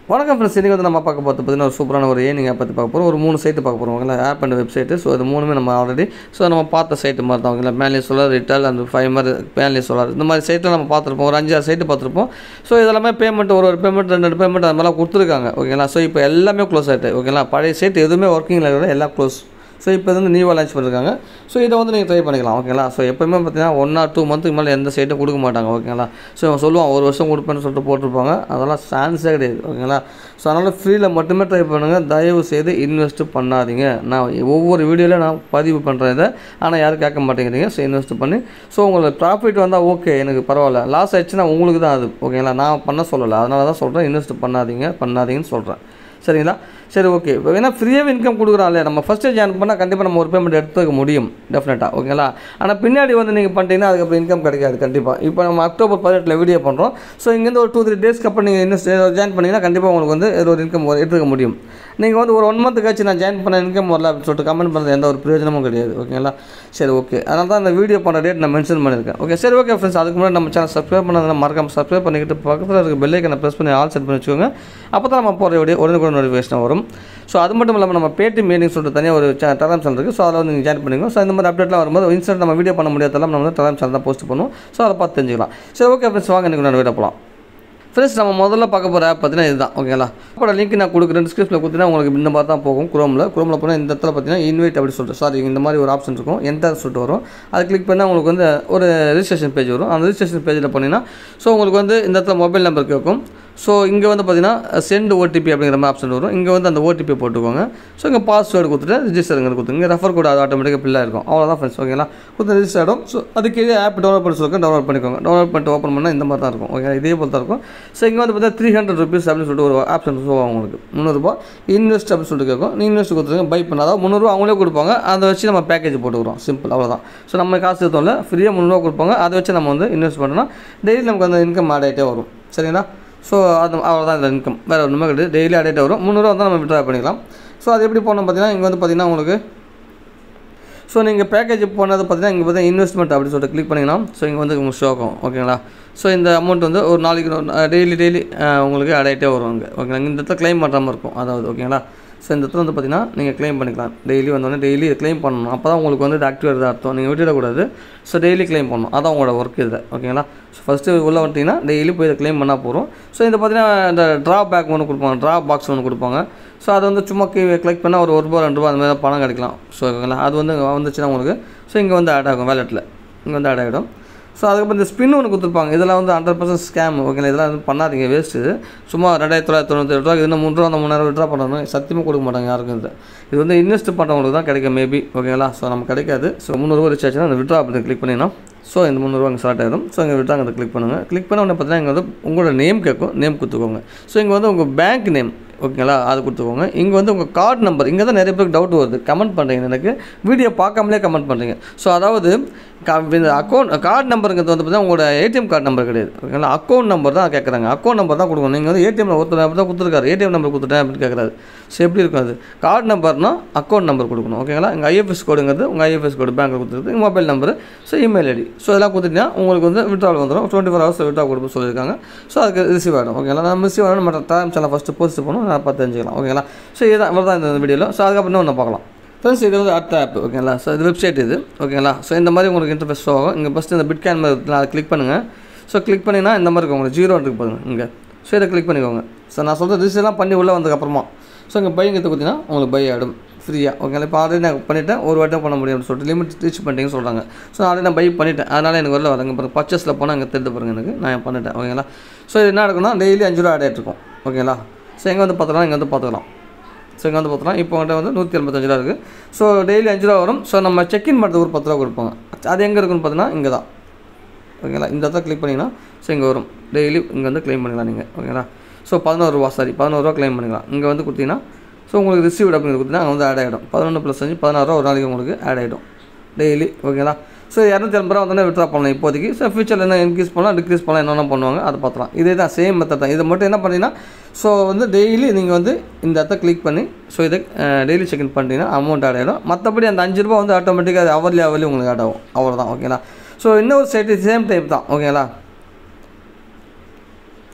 வணக்கம் ஃப்ரெண்ட்ஸ் இன்றைக்கி வந்து நம்ம பார்க்க போகிறது பார்த்தீங்கன்னா ஒரு சூப்பரான ஒரு ஏனிங் ஆப் பற்றி பார்க்க போகிறோம் ஒரு மூணு சைட்டு பார்க்க போகிறோம் ஓகேங்களா ஆப் அண்ட் வெப்சைட்டு ஸோ அது மூணுமே நம்ம ஆல்ரெடி ஸோ நம்ம பார்த்த சைட்டு மாதிரி தான் ஓகேங்களா மேலே சோலார் ரிட்டல் அந்த ஃபைமர் மேலே சோலார் இந்த மாதிரி சைட்டில் நம்ம பார்த்துருப்போம் ஒரு அஞ்சாறு சைட்டு பார்த்துருப்போம் ஸோ இதெல்லாமே பேமெண்ட் ஒரு ஒரு பேமெண்ட் ரெண்டு ரெண்டு பேமெண்ட் அது மாதிரிலாம் கொடுத்துருக்காங்க ஓகேங்களா ஸோ இப்போ எல்லாமே க்ளோஸ் ஆகிட்டு ஓகேங்களா பழைய சைட் எதுவுமே ஒர்க்கிங்கில் இருக்கிற எல்லாம் க்ளோஸ் ஸோ இப்போ இது வந்து நியூவாக லான்ச் பண்ணியிருக்காங்க ஸோ இதை வந்து நீங்கள் ட்ரை பண்ணிக்கலாம் ஓகேங்களா ஸோ எப்போயுமே பார்த்தீங்கன்னா ஒன் ஆர் டூ மந்த்துக்கு மேலே எந்த சைட்டும் கொடுக்க மாட்டாங்க ஓகேங்களா ஸோ இவன் சொல்லுவான் ஒரு வருஷம் கொடுப்பேன்னு சொல்லிட்டு போட்டிருப்பாங்க அதெல்லாம் சான்ஸே கிடையாது ஓகேங்களா ஸோ அதனால் ஃப்ரீயில் மட்டுமே ட்ரை பண்ணுங்கள் தயவு செய்து இன்வெஸ்ட் பண்ணாதீங்க நான் ஒவ்வொரு வீடியோவில் நான் பதிவு பண்ணுறேன் இதை ஆனால் யாரும் கேட்க மாட்டேங்கிறீங்க ஸோ இன்வெஸ்ட் பண்ணி ஸோ உங்களுக்கு ப்ராஃபிட் வந்தால் ஓகே எனக்கு பரவாயில்ல லாஸ் ஆயிடுச்சுன்னா உங்களுக்கு தான் அது ஓகேங்களா நான் பண்ண சொல்லலை அதனால தான் சொல்கிறேன் இன்வெஸ்ட் பண்ணாதீங்க பண்ணாதீங்கன்னு சொல்கிறேன் சரிங்களா சரி ஓகே இப்போ வேணால் ஃப்ரீயாகவே இன்கம் கொடுக்குறோம் இல்லையா நம்ம ஃபஸ்ட்டு ஜாயின் பண்ணால் கண்டிப்பாக நம்ம ஒரு பேமெண்ட் எடுத்துக்க முடியும் டெஃபினட்டாக ஓகேங்களா ஆனால் பின்னாடி வந்து நீங்கள் பண்ணிட்டீங்கன்னா அதுக்கப்புறம் இன்கம் கிடைக்காது கண்டிப்பாக இப்போ நம்ம அக்டோபர் பதினெட்டில் வீடியோ பண்ணுறோம் ஸோ இங்கேருந்து ஒரு டூ த்ரீ டேஸ்க்கு அப்புறம் நீங்கள் இன்வெஸ்ட் ஜாயின் பண்ணிங்கன்னா கண்டிப்பாக உங்களுக்கு வந்து ஏதோ ஒரு இன்கம் எடுத்துக்க முடியும் நீங்கள் வந்து ஒரு ஒன் மந்த் கழிச்சு நான் ஜாயின் பண்ண இன்கம் வரல அப்படின்னு சொல்லிட்டு கமெண்ட் பண்ணுறது எந்த ஒரு பிரயோஜனமும் கிடையாது ஓகேங்களா சரி ஓகே அதனால தான் இந்த வீடியோ பண்ணுற டேட் நான் மென்ஷன் பண்ணியிருக்கேன் ஓகே சரி ஓகே ஃப்ரெண்ட்ஸ் அதுக்கு முன்னாடி நம்ம சேனல் சப்ஸ்கிரைப் பண்ணதை மறக்காம சப்ஸ்கிரைப் பண்ணிக்கிட்டு பக்கத்தில் இருக்க பெல்லைக்கனை ப்ரெஸ் பண்ணி ஆல் செட் பண்ணி வச்சுக்கோங்க அப்போ தான் நம்ம போகிற வீடியோ உடனுக்குடன் நோட்டிஃபிகேஷன் வரும் ஸோ அது மட்டும் இல்லாமல் நம்ம பேடி மீட்டிங் சொல்லிட்டு தனியாக ஒரு டெலாம் சேனல் இருக்குது ஸோ அதில் வந்து நீங்கள் ஜாயின் பண்ணிக்கோங்க ஸோ இந்த மாதிரி அப்டேட்லாம் வரும்போது இன்ஸ்டன்ட் நம்ம வீடியோ பண்ண முடியாதெல்லாம் நம்ம வந்து டெலாம் சேனல் தான் போஸ்ட் பண்ணுவோம் ஸோ அதை பார்த்து தெரிஞ்சுக்கலாம் சரி ஓகே ஃப்ரெண்ட்ஸ் வாங்க இன்றைக்கி நான் வீடியோ போகலாம் ஃப்ரெண்ட்ஸ் நம்ம முதல்ல பார்க்க போகிற ஆப் பார்த்தீங்கன்னா இதுதான் ஓகேங்களா அப்போட லிங்க் நான் கொடுக்குறேன் டிஸ்கிரிப்ஷனில் கொடுத்தீங்கன்னா உங்களுக்கு இந்த மாதிரி தான் போகும் குரோமில் குரோமில் போனால் இந்த இடத்துல பார்த்தீங்கன்னா இன்வைட் அப்படி சொல்லிட்டு சாரி இந்த மாதிரி ஒரு ஆப்ஷன் இருக்கும் என்டர் சொல்லிட்டு வரும் அது கிளிக் பண்ணால் உங்களுக்கு வந்து ஒரு ரிஜிஸ்ட்ரேஷன் பேஜ் வரும் அந்த ரிஜிஸ்ட்ரேஷன் பேஜில் பண்ணிங்கன்னா ஸோ உங்களுக்கு வந்து இந்த இடத்துல மொபைல் நம்பர் கேட்கும் ஸோ இங்கே வந்து பார்த்தீங்கன்னா சென்ட் ஓடிபி அப்படிங்கிற மாதிரி ஆப்ஷன் வரும் இங்கே வந்து அந்த ஓடிபி போட்டுக்கோங்க ஸோ இங்கே பாஸ்வேர்டு கொடுத்துட்டு ரிஜிஸ்டருங்க கொடுத்துங்க இங்கே ரெஃபர் கோட் அது ஆட்டோமேட்டிக்காக ஃபில்லாக இருக்கும் அவ்வளோதான் ஃப்ரெண்ட்ஸ் ஓகேங்களா கொடுத்து ரிஜிஸ்டர் ஆகிடும் ஸோ அதுக்கு ஆப் டவுன்லோட் பண்ணி சொல்லுங்க டவுன்லோட் பண்ணிக்கோங்க டவுன்லோட் பண்ணிட்டு ஓப்பன் பண்ணால் இந்த மாதிரி தான் இருக்கும் ஓகே இதே போல் தான் இருக்கும் ஸோ இங்கே வந்து பார்த்தீங்கன்னா த்ரீ ஹண்ட்ரட் ருபீஸ் அப்படின்னு சொல்லிட்டு ஒரு ஆப்ஷன் ஷோ ஆகும் உங்களுக்கு முந்நூறுபா இன்வெஸ்ட் அப்படின்னு சொல்லிட்டு கேட்கும் நீ இன்வெஸ்ட் கொடுத்துருங்க பை பண்ண அதாவது முந்நூறுபா அவங்களே கொடுப்பாங்க அதை வச்சு நம்ம பேக்கேஜ் போட்டுக்கிறோம் சிம்பிள் அவ்வளோதான் ஸோ நம்ம காசு எடுத்தோம்ல ஃப்ரீயாக முந்நூறுவா கொடுப்பாங்க அதை வச்சு நம்ம வந்து இன்வெஸ்ட் பண்ணோம்னா டெய்லி நமக்கு அந்த இன்கம் ஆட் ஆகிட்டே வரும் சரிங்களா ஸோ அது அவ்வளோதான் இந்த இன்கம் வேறு ஒன்றுமே கிடையாது டெய்லி ஆடிட்டே வரும் முந்நூறுவா வந்து நம்ம விட்ரா பண்ணிக்கலாம் ஸோ அது எப்படி போனோம் பார்த்தீங்கன்னா இங்கே வந்து பார்த்தீங்கன்னா உங்களுக்கு ஸோ நீங்கள் பேக்கேஜ் போனது பார்த்தீங்கன்னா இங்கே பார்த்தீங்கன்னா இன்வெஸ்ட்மெண்ட் அப்படின்னு சொல்லிட்டு கிளிக் பண்ணிங்கன்னா ஸோ இங்கே வந்து உங்களுக்கு ஷோ ஆகும் ஓகேங்களா ஸோ இந்த அமௌண்ட் வந்து ஒரு நாளைக்கு டெய்லி டெய்லி உங்களுக்கு ஆடாயிட்டே வரும் இங்கே ஓகேங்களா இந்த இடத்துல க்ளைம் பண்ணுற மாதிரி இருக்கும் அதாவது ஓகேங்களா ஸோ இந்த இடத்துல வந்து பார்த்தீங்கன்னா நீங்கள் க்ளைம் பண்ணிக்கலாம் டெய்லி வந்தோடனே டெய்லி க்ளைம் பண்ணணும் அப்போ தான் உங்களுக்கு வந்து ஆக்டிவ் வருது அர்த்தம் நீங்கள் விட்டுடக்கூடாது ஸோ டெய்லி க்ளைம் பண்ணணும் அதான் உங்களோட ஒர்க் இதில் ஓகேங்களா ஸோ ஃபஸ்ட்டு உள்ளே வந்துட்டிங்கன்னா டெய்லி போய் இதை க்ளைம் பண்ணால் போகிறோம் ஸோ இந்த பார்த்தீங்கன்னா இந்த ட்ரா பேக் ஒன்று கொடுப்பாங்க ட்ரா பாக்ஸ் ஒன்று கொடுப்பாங்க ஸோ அது வந்து சும்மா கிளிக் பண்ணால் ஒரு ஒரு ரூபா ரெண்டு ரூபா அந்த மாதிரி பணம் கிடைக்கலாம் ஸோ ஓகேங்களா அது வந்து வந்துச்சுன்னா உங்களுக்கு ஸோ இங்கே வந்து ஆட் ஆகும் வேலெட்டில் இங்கே வந்து ஆட் ஆகிடும் ஸோ அதுக்கப்புறம் இந்த ஸ்பின் ஒன்று கொடுத்துருப்பாங்க இதெல்லாம் வந்து ஹண்ட்ரட் பர்சன்ட் ஸ்கேம் ஓகேங்களா இதெல்லாம் வந்து பண்ணாதீங்க வேஸ்ட்டு சும்மா ரெண்டாயிரத்தி தொள்ளாயிரத்தி தொண்ணூற்றி ரூபா இது மூணு ரூபா அந்த மூணாயிரம் விட்ரா பண்ணணும் சத்தியமாக கொடுக்க மாட்டாங்க யாருக்கும் இது இது வந்து இன்வெஸ்ட் பண்ணுறவங்களுக்கு தான் கிடைக்கும் மேபி ஓகேங்களா ஸோ நம்ம கிடைக்காது ஸோ முந்நூறுவா ரிச் ஆச்சுன்னா அந்த விட்ரா அப்படி கிளிக் பண்ணிங்கன்னா ஸோ இந்த முந்நூறுவா அங்கே ஸ்டார்ட் ஆகிடும் ஸோ இங்கே விட்ரா அங்கே கிளிக் பண்ணுங்கள் கிளிக் பண்ண உடனே பார்த்தீங்கன்னா இங்கே வந்து உங்களோட நேம் கேட்கும் நேம் கொடுத்துக்கோங்க ஸோ இங்கே வந்து உங்கள் பேங்க் நேம் ஓகேங்களா அது கொடுத்துக்கோங்க இங்கே வந்து உங்கள் கார்டு நம்பர் இங்கே தான் நிறைய பேருக்கு டவுட் வருது கமெண்ட் பண்ணுறீங்க எனக்கு வீடியோ பார்க்காமலே கமெண்ட் பண்ணுறீங்க ஸோ அதாவது இந்த அக்கௌண்ட் கார்டு நம்பருங்கிறது வந்து பார்த்தீங்கன்னா உங்களோட ஏடிஎம் கார்டு நம்பர் கிடையாது ஓகேங்களா அக்கௌண்ட் நம்பர் தான் கேட்குறாங்க அக்கௌண்ட் நம்பர் தான் கொடுக்கணும் நீங்கள் வந்து ஏடிஎம் ஒருத்தர் நம்பர் தான் கொடுத்துருக்காரு ஏடிஎம் நம்பர் கொடுத்துட்டேன் அப்படின்னு கேட்குறாரு ஸோ எப்படி இருக்கும் அது கார்டு நம்பர்னா அக்கௌண்ட் நம்பர் கொடுக்கணும் ஓகேங்களா இங்கே ஐஎஃப்எஸ் கோடுங்கிறது உங்கள் ஐஎஃப்எஸ் கோடு பேங்க்கில் கொடுத்துருக்கு mobile number so email ID so இதெல்லாம் கொடுத்துட்டீங்கன்னா உங்களுக்கு வந்து விட்ரால் வந்துடும் டுவெண்ட்டி ஃபோர் ஹவர்ஸ் விட்ரா கொடுப்பு சொல்லியிருக்காங்க ஸோ அதுக்கு ரிசீவ் ஆகிடும் ஓகேங்களா நம்ம ரிசீவ் ஆகணும் மற்ற டைம் சேனல் ஃபஸ்ட்டு போஸ்ட் பண்ணணும் நான் பார்த்து தெரிஞ்சுக்கலாம் ஓகேங்களா ஸோ இதுதான் இவ்வளோ தான் இந்த வீடியோவில் ஸோ அதுக்கப்புறம் இன்னும் ஒன்று பார்க்கலாம் ஃப்ரெண்ட்ஸ் இது வந்து அடுத்த ஆப் ஓகேங்களா ஸோ இது வெப்சைட் இது ஓகேங்களா ஸோ இந்த மாதிரி உங்களுக்கு இன்டர்ஃபேஸ் ஷோ ஆகும் இங்கே ஃபஸ்ட்டு இந்த பிட் கேன் மாதிரி அதை கிளிக் பண்ணுங்கள் ஸோ கிளிக் பண்ணிங்கன்னா இந்த மாதிரி இருக்கும் உங்களுக்கு ஜீரோ இருக்கு பாருங்க இங்கே ஸோ இதை கிளிக் பண்ணிக்கோங்க ஸோ நான் சொல்கிற ரிஜிஸ்டர்லாம் பண்ணி உள்ளே வந்ததுக்கப்புறமா ஸோ இங்கே பையங்கிறது பார்த்தீங்கன்னா உங்களுக்கு பை ஆகிடும் ஃப்ரீயாக ஓகேங்களா இப்போ ஆல்ரெடி நான் பண்ணிவிட்டேன் ஒரு வாட்டி பண்ண முடியும்னு சொல்லிட்டு லிமிட் ரீச் பண்ணிட்டீங்கன்னு சொல்கிறாங்க ஸோ ஆல்ரெடி நான் பை பண்ணிட்டேன் அதனால் எனக்கு வரல வரங்க பாருங்க பர்ச்சேஸில் போனால் அங்கே தெரிந்து பாருங்க எனக்கு நான் பண்ணிட்டேன் ஓகேங்களா ஸோ இது என்ன இருக்குன்னா டெய்லி அஞ்சு ரூபா ஆட் ஆகிட்ருக்கும் ஓகேங்களா ஸோ எங்கே வந்து பார்த்துக்கலாம் இங்கே வந்து பார்த்துக்கலாம் ஸோ இங்கே வந்து பார்த்தோம்னா இப்போ வந்துட்டு வந்து நூற்றி எண்பத்தஞ்சு ரூபா இருக்குது ஸோ டெய்லி அஞ்சு ரூபா வரும் ஸோ நம்ம செக்இன் பண்ணுறது ஒரு பத்து ரூபா கொடுப்பாங்க அது எங்கே இருக்குன்னு பார்த்தீங்கன்னா இங்கே தான் ஓகேங்களா இந்த இடத்துல கிளிக் பண்ணிங்கன்னா ஸோ இங்கே வரும் டெய்லி இங்கே வந்து க்ளைம் பண்ணிக்கலாம் நீங்கள் ஓகேங்களா ஸோ பதினோரு ரூபா சாரி பதினோரு ரூபா க்ளைம் பண்ணிக்கலாம் இங்கே வந்து கொடுத்தீங்கன்னா ஸோ உங்களுக்கு ரிசீவ்ட் அப்படின்னு கொடுத்தீங்கன்னா அங்கே வந்து ஆட் ஆகிடும் பதினொன்று ப்ளஸ் அஞ்சு பதினாறு ஒரு நாளைக்கு உங்களுக்கு ஆட் ஆகிடும் டெய்லி ஓகேங்களா ஸோ இரநூத்தி ஐம்பது ரூபா வந்தோடனே விட்ரா பண்ணலாம் இப்போதைக்கு ஸோ ஃபியூச்சரில் என்ன இன்க்ரீஸ் பண்ணலாம் டிக்ரீஸ் பண்ணலாம் என்னென்ன பண்ணுவாங்க அதை பார்த்துலாம் இதே தான் சேம் மெத்தட் தான் இதை மட்டும் என்ன பண்ணீங்கன்னா ஸோ வந்து டெய்லி நீங்கள் வந்து இந்த இடத்த கிளிக் பண்ணி ஸோ இதை டெய்லி செக்இன் பண்ணிட்டீங்கன்னா அமௌண்ட் ஆட் ஆகிடும் மற்றபடி அந்த அஞ்சு ரூபா வந்து ஆட்டோமேட்டிக்காக அது அவர்லி அவர்லி உங்களுக்கு ஆட் ஆகும் அவ்வளோதான் ஓகேங்களா ஸோ இன்னொரு சைட்டு சேம் டைப் தான் ஓகேங்களா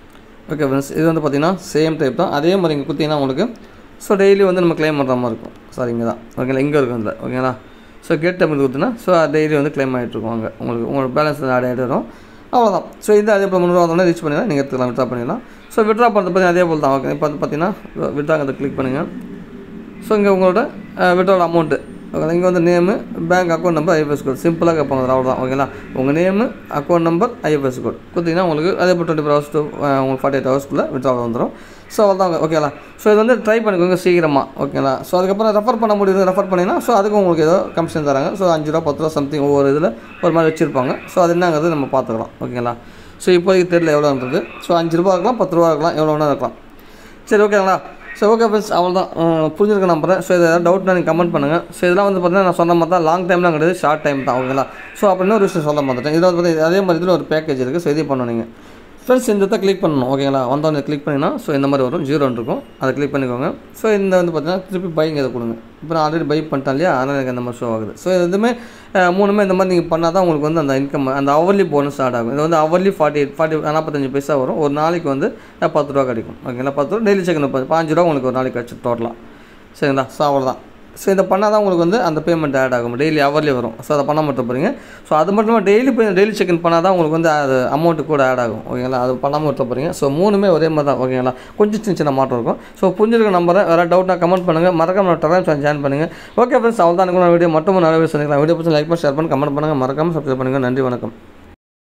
ஓகே ஃப்ரெண்ட்ஸ் இது வந்து பார்த்தீங்கன்னா சேம் டைப் தான் அதே மாதிரி இங்கே குத்திங்கன்னா உங்களுக்கு ஸோ டெய்லி வந்து நம்ம க்ளைம் பண்ணுற மாதிரி இருக்கும் சார் இங்கே தான் ஓகேங்களா இங்கே இருக்கும் இதில் ஓகேங்களா ஸோ கேட் டைம் கொடுத்துனா ஸோ டெய்லி வந்து க்ளைம் ஆகிட்டு இருக்கும் அங்கே உங்களுக்கு உங்களோட பேலன்ஸ் ஆட் ஆகிட்டு வரும் அவ்வளோதான் ஸோ இது அதே போல் முந்நூறுவா வந்தோடனே ரீச் பண்ணிடலாம் நீங்கள் எடுத்துக்கலாம் விட்ரா பண்ணிடலாம் ஸோ விட்ரா பண்ணுறது பற்றி அதே போல் தான் ஓகே இப்போ வந்து பார்த்தீங்கன்னா விட்ராங்கிறத கிளிக் பண்ணுங்கள் ஸோ இங்கே உங்களோட விட்ரால் அமௌண்ட்டு ஓகே இங்கே வந்து name bank account number IFS code சிம்பிளாக கேட்பாங்க அவ்வளோதான் ஓகேங்களா உங்கள் name account number IFS code கொடுத்தீங்கன்னா உங்களுக்கு அதே போல் டுவெண்ட்டி ஃபோர் ஹவர்ஸ் டு உங்களுக்கு ஃபார்ட்டி எயிட் ஹவர்ஸ்க்குள்ளே விட்ரால் வந்துடும் ஸோ அவ்வளோதான் ஓகேங்களா ஸோ இது வந்து ட்ரை பண்ணிக்கோங்க சீக்கிரமாக ஓகேங்களா ஸோ அதுக்கப்புறம் ரெஃபர் பண்ண முடியுது ரெஃபர் பண்ணிங்கன்னா ஸோ அதுக்கு உங்களுக்கு ஏதோ கமிஷன் தராங்க ஸோ அஞ்சு ரூபா பத்து ரூபா சம்திங் ஒவ்வொரு இதில் ஒரு மாதிரி வச்சுருப்பாங்க ஸோ அது என்னங்கிறது நம்ம பார்த்துக்கலாம் ஓகேங்களா ஸோ இப்போதைக்கு தெரியல எவ்வளோன்றது ஸோ அஞ்சு ரூபா இருக்கலாம் பத்து ரூபா இருக்கலாம் எவ்வளோ வேணா இருக்கலாம் சரி ஓகேங்களா ஸோ ஓகே ஃப்ரெண்ட்ஸ் அவ்வளோதான் புரிஞ்சிருக்க நம்புறேன் ஸோ இது ஏதாவது டவுட்னா நீங்கள் கமெண்ட் பண்ணுங்கள் ஸோ இதெல்லாம் வந்து பார்த்தீங்கன்னா நான் சொன்ன மாதிரி தான் லாங் டைம்லாம் கிடையாது ஷார்ட் டைம் தான் ஓகேங்களா ஸோ அப்போ இன்னொரு விஷயம் சொல்ல மாட்டேன் இதில் வந்து பார்த்தீங்கன்னா அதே மாதிரி இதில் ஒரு பேக்கேஜ் இருக்குது ஸோ இதே பண்ணணும் நீங்கள் ஃப்ரெண்ட்ஸ் இந்த இடத்த கிளிக் பண்ணணும் ஓகேங்களா வந்தோடனே கிளிக் பண்ணினா ஸோ இந்த மாதிரி வரும் ஜீரோன்னு இருக்கும் அதை கிளிக் பண்ணிக்கோங்க ஸோ இந்த வந்து பார்த்தீங்கன்னா திருப்பி பைங்க இதை கொடுங்க இப்போ நான் ஆல்ரெடி பை பண்ணிட்டேன் இல்லையா அதனால் எனக்கு அந்த மாதிரி ஷோ ஆகுது ஸோ இது எதுவுமே அஹ், மூணுமே இந்த மாதிரி நீங்கள் பண்ணால் தான் உங்களுக்கு வந்து அந்த இன்கம் அந்த ஹவர்லி போனஸ் ஸ்டார்ட் ஆகும் இது வந்து ஹவர்லி ஃபார்ட்டி எயிட் ஃபார்ட்டி நாற்பத்தஞ்சு பைசா வரும் ஒரு நாளைக்கு வந்து அஹ், பத்து ரூபா கிடைக்கும் ஓகேங்களா பத்து ரூபா டெய்லி செக் முப்பது பாஞ்சு ரூபா உங்களுக்கு ஒரு நாளைக்கு கிடச்சி டோட்டலாக சரிங்களா ஸோ அவ்வளோதான் ஸோ இதை பண்ணால் தான் உங்களுக்கு வந்து அந்த பேமெண்ட் ஆட் ஆகும் டெய்லி ஹவர்லி வரும் ஸோ அதை பண்ண மட்டும் போகிறீங்க ஸோ அது மட்டும் இல்லாமல் டெய்லி போய் டெய்லி செக்இன் பண்ணால் தான் உங்களுக்கு வந்து அது அமௌண்ட்டு கூட ஆட் ஆகும் ஓகேங்களா அது பண்ணாமல் விட்டு போகிறீங்க ஸோ மூணுமே ஒரே மாதிரி தான் ஓகேங்களா கொஞ்சம் சின்ன சின்ன மாற்றம் இருக்கும் ஸோ புரிஞ்சிருக்க நம்பரை வேறு டவுட்னா கமெண்ட் பண்ணுங்கள் மறக்காம டெலாம் ஜாயின் பண்ணுங்கள் ஓகே ஃப்ரெண்ட்ஸ் அவ்வளோ தான் வீடியோ மட்டும் நிறைய வீடியோ சொன்னிக்கலாம் வீடியோ பிடிச்சி லைக் பண்ணி ஷேர் பண்ணி கமெண்ட் பண்ணுங்கள் மறக்காமல் சப்ஸ்கிரைப் பண்ணுங்கள் நன்றி வணக்கம்